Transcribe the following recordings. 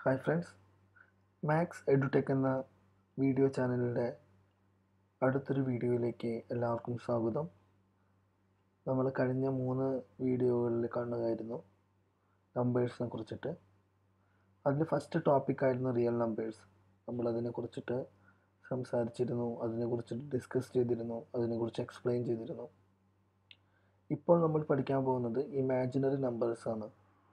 hi friends max എഡുടെക് എന്ന video ചാനലിൻ്റെ അടുത്തൊരു വീഡിയോയിലേക്ക് എല്ലാവർക്കും സ്വാഗതം നമ്മൾ കഴിഞ്ഞ മൂന്ന് വീഡിയോകളിൽ കാണുകയായിരുന്നു നമ്പേഴ്സിനെ കുറിച്ചിട്ട് അതിൽ ഫസ്റ്റ് ടോപ്പിക്കായിരുന്നു റിയൽ നമ്പേഴ്സ് നമ്മളതിനെ കുറിച്ചിട്ട് സംസാരിച്ചിരുന്നു അതിനെക്കുറിച്ചിട്ട് ഡിസ്കസ് ചെയ്തിരുന്നു അതിനെക്കുറിച്ച് എക്സ്പ്ലെയിൻ ചെയ്തിരുന്നു ഇപ്പോൾ നമ്മൾ പഠിക്കാൻ പോകുന്നത് ഇമാജിനറി നമ്പേഴ്സാണ്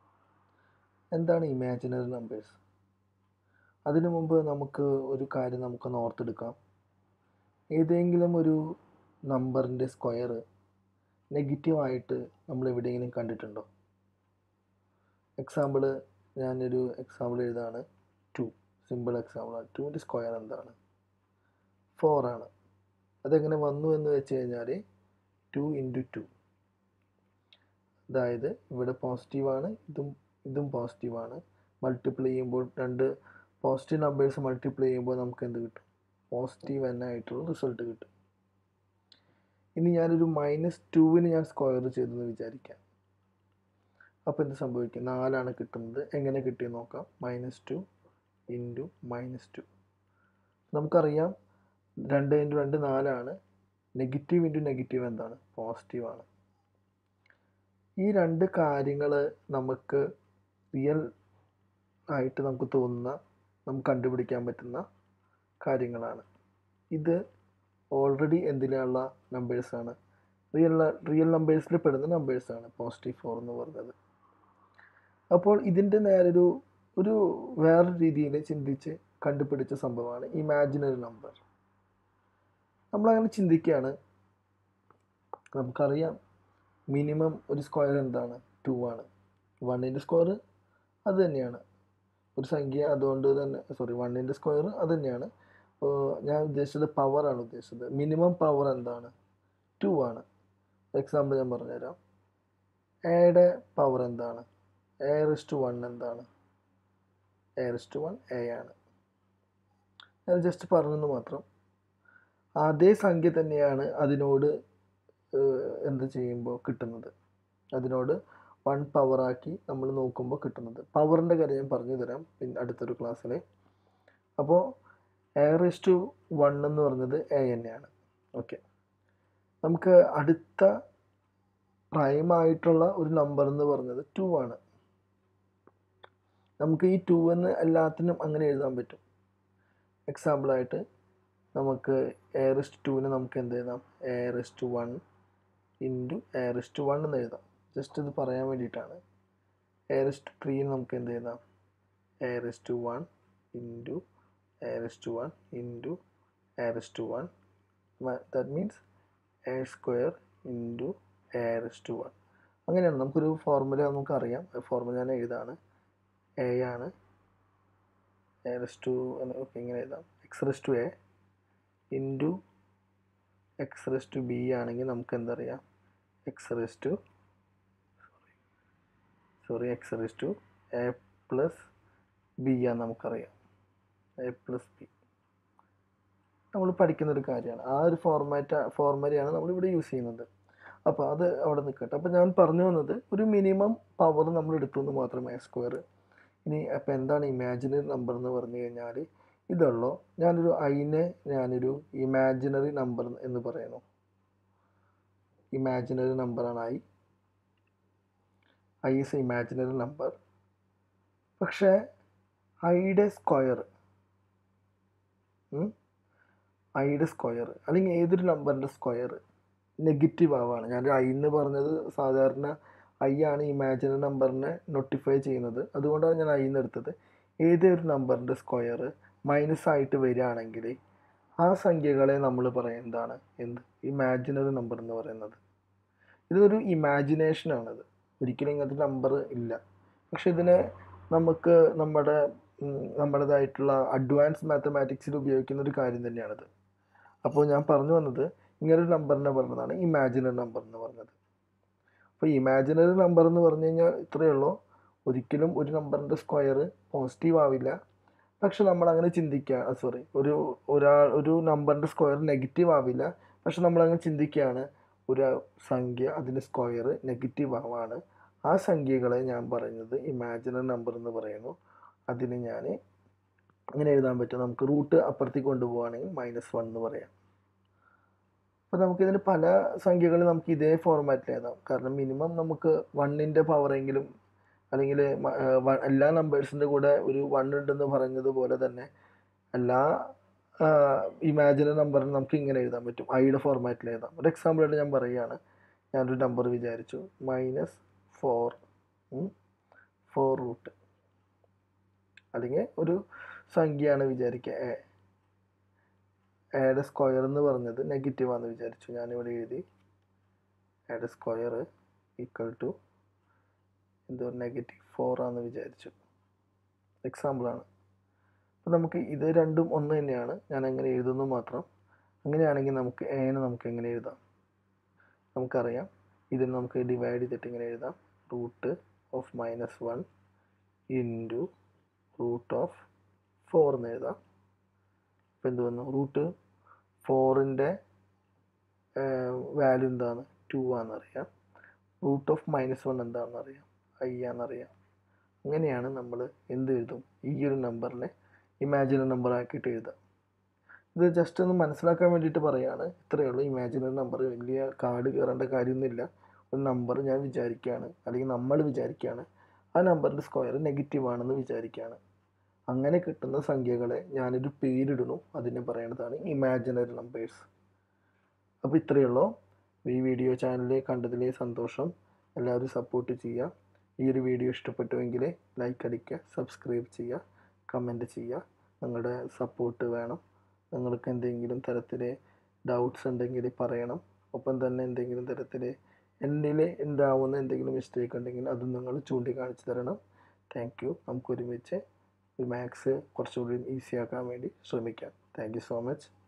എന്താണ് ഇമാജിനറി നമ്പേഴ്സ് അതിനു മുമ്പ് നമുക്ക് ഒരു കാര്യം നമുക്കൊന്ന് ഓർത്തെടുക്കാം ഏതെങ്കിലും ഒരു നമ്പറിൻ്റെ സ്ക്വയർ നെഗറ്റീവായിട്ട് നമ്മൾ എവിടെയെങ്കിലും കണ്ടിട്ടുണ്ടോ എക്സാമ്പിൾ ഞാനൊരു എക്സാമ്പിൾ എഴുതാണ് ടു സിമ്പിൾ എക്സാമ്പിളാണ് ടുവിൻ്റെ സ്ക്വയർ എന്താണ് ഫോർ ആണ് അതെങ്ങനെ വന്നു എന്ന് വെച്ച് കഴിഞ്ഞാൽ ടു ഇൻറ്റു ടു അതായത് ഇവിടെ പോസിറ്റീവാണ് ഇതും ഇതും പോസിറ്റീവാണ് മൾട്ടിപ്ലൈ ചെയ്യുമ്പോൾ രണ്ട് പോസിറ്റീവ് നമ്പേഴ്സ് മൾട്ടിപ്ലൈ ചെയ്യുമ്പോൾ നമുക്ക് എന്ത് കിട്ടും പോസിറ്റീവ് തന്നെ ആയിട്ടുള്ള റിസൾട്ട് കിട്ടും ഇനി ഞാനൊരു മൈനസ് ടുവിന് ഞാൻ സ്ക്വയർ ചെയ്തെന്ന് വിചാരിക്കാം അപ്പോൾ എന്ത് സംഭവിക്കും നാലാണ് കിട്ടുന്നത് എങ്ങനെ കിട്ടിയെന്ന് നോക്കാം minus two into minus two നമുക്കറിയാം രണ്ട് ഇൻറ്റു രണ്ട് നാലാണ് നെഗറ്റീവ് ഇൻറ്റു നെഗറ്റീവ് എന്താണ് പോസിറ്റീവാണ് ഈ രണ്ട് കാര്യങ്ങൾ നമുക്ക് റിയൽ ആയിട്ട് നമുക്ക് തോന്നുന്ന നമുക്ക് കണ്ടുപിടിക്കാൻ പറ്റുന്ന കാര്യങ്ങളാണ് ഇത് ഓൾറെഡി എന്തിലുള്ള നമ്പേഴ്സാണ് റിയൽ റിയൽ നമ്പേഴ്സിൽ പെടുന്ന നമ്പേഴ്സാണ് പോസിറ്റീവ് ഫോർ എന്ന് പറഞ്ഞത് അപ്പോൾ ഇതിൻ്റെ നേരൊരു ഒരു വേറെ രീതിയിൽ ചിന്തിച്ച് കണ്ടുപിടിച്ച സംഭവമാണ് ഇമാജിനറി നമ്പർ നമ്മളങ്ങനെ ചിന്തിക്കുകയാണ് നമുക്കറിയാം മിനിമം ഒരു സ്ക്വയർ എന്താണ് ടു ആണ് വണ്ണിൻ്റെ സ്ക്വയർ അത് തന്നെയാണ് ഒരു സംഖ്യ അതുകൊണ്ട് തന്നെ സോറി വണ്ണിൻ്റെ സ്ക്വയർ അത് തന്നെയാണ് ഞാൻ ഉദ്ദേശിച്ചത് പവറാണ് ഉദ്ദേശിച്ചത് മിനിമം പവർ എന്താണ് ടു ആണ് എക്സാമ്പിൾ ഞാൻ പറഞ്ഞുതരാം എയുടെ പവർ എന്താണ് എ റിസ്റ്റ് വൺ എന്താണ് എ റിസ്റ്റ് വൺ എ ആണ് ഞാൻ ജസ്റ്റ് പറഞ്ഞെന്ന് മാത്രം അതേ സംഖ്യ തന്നെയാണ് അതിനോട് എന്ത് ചെയ്യുമ്പോൾ കിട്ടുന്നത് അതിനോട് വൺ പവറാക്കി നമ്മൾ നോക്കുമ്പോൾ കിട്ടുന്നത് പവറിൻ്റെ കാര്യം ഞാൻ പറഞ്ഞു തരാം പിന്നെ അടുത്തൊരു ക്ലാസ്സിൽ അപ്പോൾ എ റേസ് ടു വൺ എന്ന് പറഞ്ഞത് എ തന്നെയാണ് ഓക്കെ നമുക്ക് അടുത്ത പ്രൈമായിട്ടുള്ള ഒരു നമ്പർ എന്ന് പറഞ്ഞത് ടു ആണ് നമുക്ക് ഈ ടു എന്ന് എല്ലാത്തിനും അങ്ങനെ എഴുതാൻ പറ്റും എക്സാമ്പിളായിട്ട് നമുക്ക് എ റെസ്റ്റ് ടുവിന് നമുക്ക് എന്ത് എഴുതാം A raised one into A raised one എന്ന് എഴുതാം ജസ്റ്റ് ഇത് പറയാൻ വേണ്ടിയിട്ടാണ് എ റെസ്റ്റ് ത്രീന് നമുക്ക് എന്ത് എഴുതാം A raised one into A raised one into A raised one that means A square into A raised one അങ്ങനെയാണ് നമുക്കൊരു ഫോർമുല നമുക്കറിയാം ഫോർമുല ഞാൻ എഴുതാണ് എ ആണ് എ റെസ്റ്റ് ടു ഓക്കെ ഇങ്ങനെ എഴുതാം X raised two A into X raised two B ആണെങ്കിൽ നമുക്ക് എന്തറിയാം X raised two sorry X raised two A plus B ആണെന്ന് നമുക്കറിയാം എ പ്ലസ് ബി നമ്മൾ പഠിക്കുന്ന ഒരു കാര്യമാണ് ആ ഒരു ഫോർമാറ്റ് ഫോർമുലയാണ് നമ്മളിവിടെ യൂസ് ചെയ്യുന്നത് അപ്പോൾ അത് അവിടെ നിൽക്കട്ടെ അപ്പോൾ ഞാൻ പറഞ്ഞു വന്നത് ഒരു മിനിമം പവർ നമ്മൾ എടുത്തു എന്ന് മാത്രമേ സ്ക്വയർ ഇനി അപ്പോൾ എന്താണ് ഇമാജിനറി നമ്പർ എന്ന് പറഞ്ഞു കഴിഞ്ഞാൽ ഇതുള്ളൂ ഞാനൊരു ഐനെ ഞാനൊരു ഇമാജിനറി നമ്പർ എന്ന് പറയുന്നു ഇമാജിനറി നമ്പറാണ് I I is imaginary number പക്ഷേ ഐയുടെ സ്ക്വയർ ഐയുടെ സ്ക്വയർ അല്ലെങ്കിൽ ഏതൊരു നമ്പറിൻ്റെ സ്ക്വയർ നെഗറ്റീവ് ആവാണ് ഞാൻ ഐ എന്ന് പറഞ്ഞത് സാധാരണ ഐ ആണ് ഇമാജിനറി നമ്പറിനെ നോട്ടിഫൈ ചെയ്യുന്നത് അതുകൊണ്ടാണ് ഞാൻ ഐ എന്ന് എടുത്തത് ഏതൊരു നമ്പറിൻ്റെ സ്ക്വയർ മൈനസ് ആയിട്ട് വരികയാണെങ്കിൽ ആ സംഖ്യകളെ നമ്മൾ പറയും എന്താണ് എന്ത് ഇമാജിനറി നമ്പർ എന്ന് പറയുന്നത് ഇതൊരു ഇമാജിനേഷനാണത് ഒരിക്കലും ഇങ്ങനത്തെ നമ്പർ ഇല്ല പക്ഷെ ഇതിനെ നമുക്ക് നമ്മുടെ നമ്മുടേതായിട്ടുള്ള അഡ്വാൻസ് മാത്തമാറ്റിക്സിൽ ഉപയോഗിക്കുന്ന ഒരു കാര്യം തന്നെയാണിത് അപ്പോൾ ഞാൻ പറഞ്ഞു വന്നത് ഇങ്ങനൊരു നമ്പറിനെ പറഞ്ഞതാണ് ഇമാജിനറി നമ്പർ എന്ന് പറഞ്ഞത് അപ്പോൾ ഇമാജിനറി നമ്പർ എന്ന് പറഞ്ഞു കഴിഞ്ഞാൽ ഇത്രയേ ഉള്ളൂ ഒരിക്കലും ഒരു നമ്പറിൻ്റെ സ്ക്വയർ പോസിറ്റീവ് ആവില്ല പക്ഷെ നമ്മൾ അങ്ങനെ ചിന്തിക്കുക സോറി ഒരു ഒരാൾ ഒരു നമ്പറിൻ്റെ സ്ക്വയർ നെഗറ്റീവ് ആവില്ല പക്ഷെ നമ്മളങ്ങനെ ചിന്തിക്കുകയാണ് ഒരു സംഖ്യ അതിൻ്റെ സ്ക്വയർ നെഗറ്റീവ് ആവാണ് ആ സംഖ്യകളെ ഞാൻ പറയുന്നത് ഇമാജിനറി നമ്പർ എന്ന് പറയുന്നു അതിന് ഞാൻ ഇങ്ങനെ എഴുതാൻ പറ്റും നമുക്ക് റൂട്ട് അപ്പുറത്തേക്ക് കൊണ്ടുപോവുകയാണെങ്കിൽ മൈനസ് വൺ എന്ന് പറയാം അപ്പോൾ നമുക്കിതിന് പല സംഖ്യകൾ നമുക്ക് ഇതേ ഫോർമാറ്റിൽ എഴുതാം കാരണം മിനിമം നമുക്ക് വണ്ണിൻ്റെ പവറെങ്കിലും അല്ലെങ്കിൽ മ- ഏർ വ- എല്ലാ നമ്പേഴ്സിൻ്റെ കൂടെ ഒരു വൺ ഉണ്ടെന്ന് പറഞ്ഞതുപോലെ തന്നെ എല്ലാ ഇമാജിനറി നമ്പറിന് നമുക്ക് ഇങ്ങനെ എഴുതാൻ പറ്റും ഐയുടെ ഫോർമാറ്റിൽ എഴുതാം ഒരു എക്സാമ്പിൾ ആയിട്ട് ഞാൻ പറയുകയാണ് ഞാനൊരു നമ്പർ വിചാരിച്ചു മൈനസ് ഫോർ ഫോർ റൂട്ട് അല്ലെങ്കിൽ ഒരു സംഖ്യയാണ് വിചാരിക്കുക എ എയുടെ സ്ക്വയർ എന്ന് പറഞ്ഞത് നെഗറ്റീവ് ആണെന്ന് വിചാരിച്ചു ഞാനിവിടെ എഴുതി എയുടെ സ്ക്വയർ ഈക്വൽ ടു എന്തോ നെഗറ്റീവ് ഫോർ ആണെന്ന് വിചാരിച്ചു എക്സാമ്പിളാണ് അപ്പോൾ നമുക്ക് ഇത് രണ്ടും ഒന്ന് തന്നെയാണ് ഞാൻ എങ്ങനെ എഴുതുന്നു മാത്രം അങ്ങനെയാണെങ്കിൽ നമുക്ക് എനെ നമുക്ക് എങ്ങനെ എഴുതാം നമുക്കറിയാം ഇതിന് നമുക്ക് ഡിവൈഡ് ചെയ്തിട്ട് ഇങ്ങനെ എഴുതാം root of minus one into root of four എന്ന് എഴുതാം അപ്പോൾ എന്ത് വന്നു റൂട്ട് ഫോറിൻ്റെ വാല്യൂ എന്താണ് ടു ആണെന്നറിയാം റൂട്ട് ഓഫ് മൈനസ് വൺ എന്താണെന്ന് അറിയാം ഐ ആണെന്നറിയാം അങ്ങനെയാണ് നമ്മൾ എന്ത് എഴുതും ഈ ഒരു നമ്പറിനെ ഇമാജിനറി നമ്പർ ആക്കിയിട്ട് എഴുതാം ഇത് ജസ്റ്റ് ഒന്ന് മനസ്സിലാക്കാൻ വേണ്ടിയിട്ട് പറയാണ് ഇത്രയേ ഉള്ളൂ ഇമാജിനറി നമ്പർ വലിയ കാർഡ് കയറേണ്ട കാര്യമൊന്നുമില്ല ഒരു നമ്പർ ഞാൻ വിചാരിക്കുകയാണ് അല്ലെങ്കിൽ നമ്മൾ വിചാരിക്കുകയാണ് ആ നമ്പറിൻ്റെ സ്ക്വയർ നെഗറ്റീവ് ആണെന്ന് വിചാരിക്കുകയാണ് അങ്ങനെ കിട്ടുന്ന സംഖ്യകളെ ഞാനൊരു പേരിടുന്നു അതിനെ പറയുന്നതാണ് ഇമാജിനറി നമ്പേഴ്സ് അപ്പോൾ ഇത്രയേ ഉള്ളൂ ഈ വീഡിയോ ചാനൽ കണ്ടതിലെ സന്തോഷം എല്ലാവരും സപ്പോർട്ട് ചെയ്യുക ഈ ഒരു വീഡിയോ ഇഷ്ടപ്പെട്ടുവെങ്കിൽ ലൈക്ക് അടിക്കുക സബ്സ്ക്രൈബ് ചെയ്യുക കമൻറ്റ് ചെയ്യുക നിങ്ങളുടെ സപ്പോർട്ട് വേണം നിങ്ങൾക്ക് എന്തെങ്കിലും തരത്തിൽ ഡൗട്ട്സ് ഉണ്ടെങ്കിൽ പറയണം ഒപ്പം തന്നെ എന്തെങ്കിലും തരത്തിൽ എന്നിൽ ഉണ്ടാവുന്ന എന്തെങ്കിലും മിസ്റ്റേക്ക് ഉണ്ടെങ്കിൽ അതും നിങ്ങൾ ചൂണ്ടിക്കാണിച്ച് തരണം താങ്ക് യു നമുക്ക് ഒരുമിച്ച് മാത്സ് കുറച്ചുകൂടി ഈസി ആക്കാൻ വേണ്ടി ശ്രമിക്കാം താങ്ക് യു സോ മച്ച്